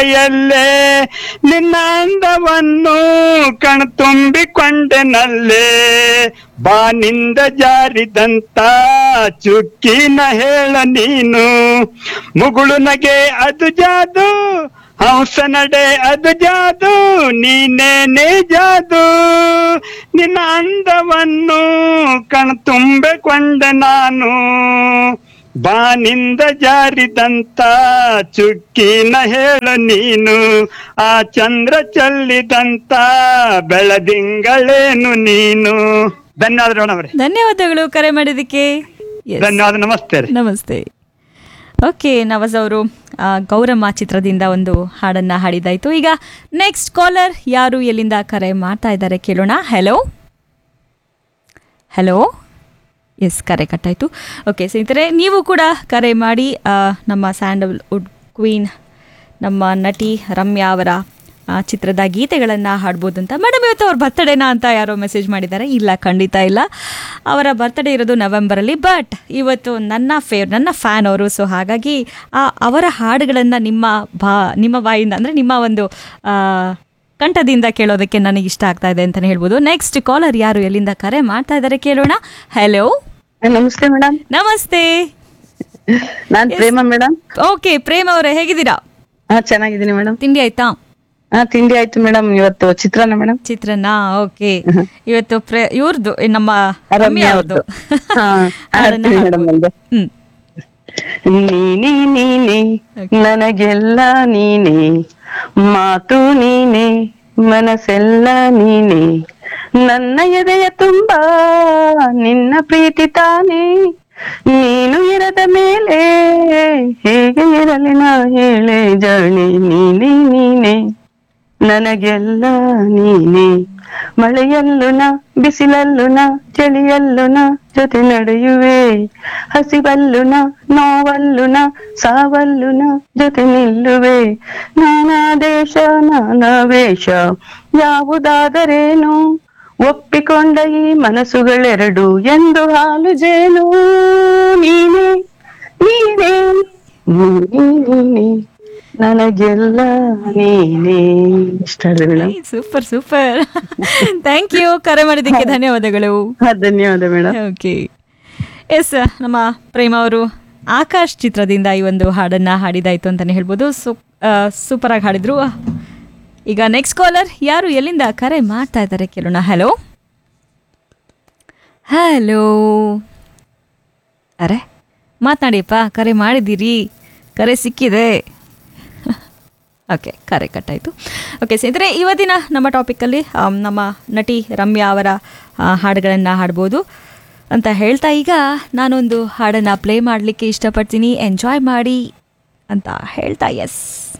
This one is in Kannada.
ನಗೆಯಲ್ಲೇ ನಿನ್ನ ಅಂದವನ್ನು ಕಣ್ತುಂಬಿಕೊಂಡೆನಲ್ಲೇ ಬಾನಿಂದ ಜಾರಿದಂತ ಚುಕ್ಕಿನ ಹೇಳ ನೀನು ಮುಗುಳು ನಗೆ ಅದು ಜಾದು ಹಂಸ ನಡೆ ಅದು ಜಾದು ನೀನೇನೇ ಜಾದು ನಿನ್ನ ಅಂದವನ್ನು ಕಣ್ತುಂಬಿಕೊಂಡೆ ನಾನು ಬಾನಿಂದ ಜಾರಿದಂತ ಚುಕ್ಕಿನ ಹೇಳ ನೀನು ಆ ಚಂದ್ರ ಚೆಲ್ಲಿದಂತ ಬೆಳದಿಂಗಳೇನು ನೀನು ಧನ್ಯವಾದ ಮೇಡಮ್ ರೀ ಧನ್ಯವಾದಗಳು ಕರೆ ಮಾಡಿದ್ದಕ್ಕೆ Yes. ಧನ್ಯವಾದ ನಮಸ್ತೆ ರೀ ನಮಸ್ತೆ ಓಕೆ ನವಾಜ್ ಅವರು ಆ, ಗೌರಮ್ಮ ಚಿತ್ರದಿಂದ ಒಂದು ಹಾಡನ್ನ ಹಾಡಿದಾಯ್ತು ಈಗ ನೆಕ್ಸ್ಟ್ ಕಾಲರ್ ಯಾರು ಎಲ್ಲಿಂದ ಕರೆ ಮಾಡ್ತಾ ಇದ್ದಾರೆ ಕೇಳೋಣ ಹಲೋ ಹಲೋ ಎಸ್ ಕರೆ ಕಟ್ಟಾಯಿತು ಓಕೆ ಸ್ನೇಹಿತರೆ ನೀವು ಕೂಡ ಕರೆ ಮಾಡಿ ಆ, ನಮ್ಮ ಸ್ಯಾಂಡಲ್ವುಡ್ ಕ್ವೀನ್ ನಮ್ಮ ನಟಿ ರಮ್ಯಾ ಅವರ ಆ, ಚಿತ್ರದ ಗೀತೆಗಳನ್ನು ಹಾಡ್ಬೋದು ಅಂತ ಮೇಡಮ್ ಇವತ್ತು ಅವ್ರ ಬರ್ತಡೇನಾ ಅಂತ ಯಾರೋ ಮೆಸೇಜ್ ಮಾಡಿದ್ದಾರೆ ಇಲ್ಲ ಖಂಡಿತ ಇಲ್ಲ ಅವರ ಬರ್ತಡೇ ಇರೋದು ನವೆಂಬರಲ್ಲಿ ಬಟ್ ಇವತ್ತು ನನ್ನ ಫೇವ್ ನನ್ನ ಫ್ಯಾನ್ ಅವರು ಸೊ ಹಾಗಾಗಿ ಆ ಅವರ ಹಾಡುಗಳನ್ನು ನಿಮ್ಮ ಬಾ ನಿಮ್ಮ ಬಾಯಿಂದ ಅಂದರೆ ನಿಮ್ಮ ಒಂದು ಆ, ಕಂಠದಿಂದ ಕೇಳೋದಕ್ಕೆ ನನಗೆ ಇಷ್ಟ ಆಗ್ತಾ ಇದೆ ಅಂತಲೇ ಹೇಳ್ಬೋದು ನೆಕ್ಸ್ಟ್ ಕಾಲರ್ ಯಾರು ಎಲ್ಲಿಂದ ಕರೆ ಮಾಡ್ತಾ ಇದ್ದಾರೆ ಕೇಳೋಣ ಹಲೋ ನಮಸ್ತೆ ಮೇಡಮ್ ನಮಸ್ತೆ ನಾನ್ ಪ್ರೇಮ ಮೇಡಮ್ ಓಕೆ ಪ್ರೇಮ್ ಅವರೇ ಹೇಗಿದ್ದೀರಾ ಹಾ ಚೆನ್ನಾಗಿದ್ದೀನಿ ಮೇಡಮ್ ತಿಂಡಿ ಆಯ್ತಾ ಹಾ ತಿಂಡಿ ಆಯ್ತು ಮೇಡಮ್ ಇವತ್ತು ಚಿತ್ರಾನ್ನ ಮೇಡಮ್ ಚಿತ್ರನ ಓಕೆ ಇವತ್ತು ಪ್ರೇ ಇವ್ರದ್ದು ನಮ್ಮ ರಮ್ಯಾ ರಮ್ಯಾ ಅವ್ರದ್ದು ಹಾ ಹಾಡನ್ನ ಹಾಡ್ತೀನಿ ಮೇಡಮ್ ಹಾಡ್ಬೋದು. ಒಂದು ಹ್ಮ್ ನೀನೇ ನೀನೆ ನನಗೆಲ್ಲ ನೀನೆ ಮಾತು ನೀನೆ ಮನಸ್ಸೆಲ್ಲ ನೀನೆ ನನ್ನ ಎದೆಯ ತುಂಬಾ ನಿನ್ನ ಪ್ರೀತಿ ತಾನೇ ನೀನು ಇರದ ಮೇಲೆ ಹೇಗೆ ಇರಲಿ ನಾ ಹೇಳೆ ಜಾಣೆ ನೀನೇ ನೀನೆ ನನಗೆಲ್ಲ ನೀನೆ ಮಳೆಯಲ್ಲೂ ನ ಬಿಸಿಲಲ್ಲೂ ನ ಚಳಿಯಲ್ಲೂ ನ ಜೊತೆ ನಡೆಯುವೆ ಹಸಿವಲ್ಲೂ ನ ನೋವಲ್ಲೂ ನ ಸಾವಲ್ಲೂ ನ ಜೊತೆ ನಿಲ್ಲುವೆ ನಾನಾ ದೇಶ ನಾನಾ ವೇಷ ಯಾವುದಾದರೇನು ಒಪ್ಪಿಕೊಂಡ ಈ ಮನಸ್ಸುಗಳೆರಡು ಎಂದು ಹಾಲು ಜೇನು ನೀನೆ ನೀನೆ ನೀನೆ ನೀನೆ ನನಗೆಲ್ಲ ನೀನೆ ಇಷ್ಟ madam super super thank you ಕರೆ ಮಾಡಿದ್ದಕ್ಕೆ ಧನ್ಯವಾದಗಳು ಧನ್ಯವಾದ ಮೇಡಮ್ ಓಕೆ ಎಸ್ ನಮ್ಮ ಪ್ರೇಮ ಅವರು ಆಕಾಶ್ ಚಿತ್ರದಿಂದ ಈ ಒಂದು ಹಾಡನ್ನ ಹಾಡಿದಾಯ್ತು ಅಂತಾನೆ ಹೇಳ್ಬೋದು ಸೂ ಸೂಪರ್ ಆಗಿ ಹಾಡಿದ್ರು ಈಗ ನೆಕ್ಸ್ಟ್ ಕಾಲರ್ ಯಾರು ಎಲ್ಲಿಂದ ಕರೆ ಮಾಡ್ತಾ ಇದ್ದಾರೆ ಕೇಳೋಣ ಹಲೋ ಹಲೋ ಅರೆ ಮಾತನಾಡಿಯಪ್ಪ ಕರೆ ಮಾಡಿದ್ದೀರಿ ಕರೆ ಸಿಕ್ಕಿದೆ ಓಕೆ ಕರೆ ಕಟ್ಟಾಯಿತು ಓಕೆ ಸ್ನೇಹಿತರೆ ಇವತ್ತಿನ ನಮ್ಮ ಟಾಪಿಕಲ್ಲಿ ಆಮ್, ನಮ್ಮ ನಟಿ ರಮ್ಯಾ ಅವರ ಹಾಡುಗಳನ್ನು ಹಾಡ್ಬೋದು ಅಂತ ಹೇಳ್ತಾ ಈಗ ನಾನೊಂದು ಹಾಡನ್ನು ಪ್ಲೇ ಮಾಡಲಿಕ್ಕೆ ಇಷ್ಟಪಡ್ತೀನಿ ಎಂಜಾಯ್ ಮಾಡಿ ಅಂತ ಹೇಳ್ತಾ ಎಸ್